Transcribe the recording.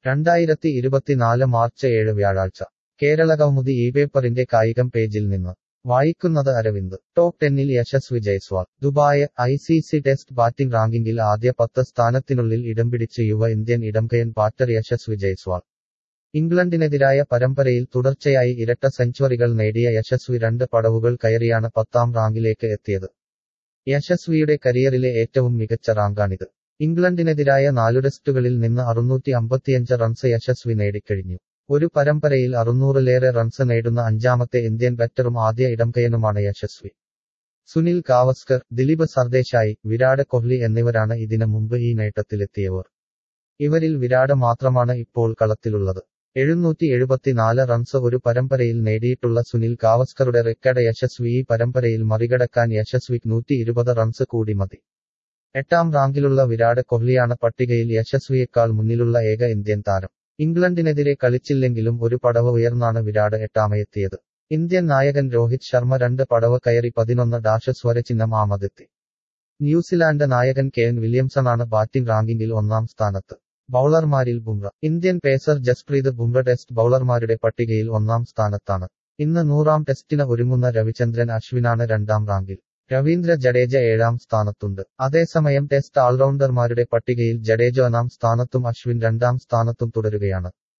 രണ്ടായിരത്തി ഇരുപത്തിനാല് മാർച്ച് ഏഴ് വ്യാഴാഴ്ച കേരള കൗമുദി ഈ പേപ്പറിന്റെ കായികം പേജിൽ നിന്ന് വായിക്കുന്നത് അരവിന്ദ് ടോപ് ടെന്നിൽ Yashasvi Jaiswal Dubai I C C test batting റാങ്കിങ്ങിൽ ആദ്യ പത്ത് സ്ഥാനത്തിനുള്ളിൽ ഇടം പിടിച്ച് യുവ ഇന്ത്യൻ ഇടംകയൻ ബാറ്റർ യശസ്വി ജയ്സ്വാൾ ഇംഗ്ലണ്ടിനെതിരായ പരമ്പരയിൽ തുടർച്ചയായി ഇരട്ട സെഞ്ചുറികൾ നേടിയ യശസ്വി രണ്ട് പടവുകൾ കയറിയാണ് പത്താം റാങ്കിലേക്ക് എത്തിയത് യശസ്വിയുടെ കരിയറിലെ ഏറ്റവും മികച്ച റാങ്കാണിത് ഇംഗ്ലണ്ടിനെതിരായ നാലു ടെസ്റ്റുകളിൽ നിന്ന് അറുന്നൂറ്റി അമ്പത്തിയഞ്ച് റൺസ് യശസ്വി നേടിക്കഴിഞ്ഞു ഒരു പരമ്പരയിൽ അറുന്നൂറിലേറെ റൺസ് നേടുന്ന അഞ്ചാമത്തെ ഇന്ത്യൻ ബാറ്ററും ആദ്യ ഇടംകയനുമാണ് യശസ്വി സുനിൽ ഗാവസ്കർ ദിലീപ് സർദേശായി വിരാട് കോഹ്ലി എന്നിവരാണ് ഇതിനു മുമ്പ് ഈ നേട്ടത്തിലെത്തിയവർ ഇവരിൽ വിരാട് മാത്രമാണ് ഇപ്പോൾ കളത്തിലുള്ളത് എഴുന്നൂറ്റി എഴുപത്തിനാല് റൺസ് ഒരു പരമ്പരയിൽ നേടിയിട്ടുള്ള സുനിൽ ഗാവസ്കറുടെ റെക്കർഡ് യശസ്വി ഈ പരമ്പരയിൽ മറികടക്കാൻ യശസ്വിക്ക് നൂറ്റി ഇരുപത് റൺസ് കൂടി മതി എട്ടാം റാങ്കിലുള്ള വിരാട് കോഹ്ലിയാണ് പട്ടികയിൽ യശസ്വിയേക്കാൾ മുന്നിലുള്ള ഏക ഇന്ത്യൻ താരം ഇംഗ്ലണ്ടിനെതിരെ കളിച്ചില്ലെങ്കിലും ഒരു പടവ് ഉയർന്നാണ് വിരാട് എട്ടാമയെത്തിയത് ഇന്ത്യൻ നായകൻ രോഹിത് ശർമ്മ രണ്ട് പടവ് കയറി പതിനൊന്ന് ഡാഷ് സ്വരചിഹ്നം ആമതെത്തി ന്യൂസിലാൻഡ് നായകൻ കെൻ വില്യംസണാണ് ബാറ്റിംഗ് റാങ്കിങ്ങിൽ ഒന്നാം സ്ഥാനത്ത് ബൌളർമാരിൽ Bumrah Indian pacer Jasprit Bumrah test ബൌളർമാരുടെ പട്ടികയിൽ ഒന്നാം സ്ഥാനത്താണ് ഇന്ന് നൂറാം ടെസ്റ്റിന് ഒരുങ്ങുന്ന രവിചന്ദ്രൻ അശ്വിനാണ് രണ്ടാം റാങ്കിൽ രവീന്ദ്ര ജഡേജ ഏഴാം സ്ഥാനത്തുണ്ട് അതേസമയം ടെസ്റ്റ് ഓൾറൗണ്ടർമാരുടെ പട്ടികയിൽ ജഡേജ ഒന്നാം സ്ഥാനത്തും അശ്വിൻ രണ്ടാം സ്ഥാനത്തും തുടരുകയാണ്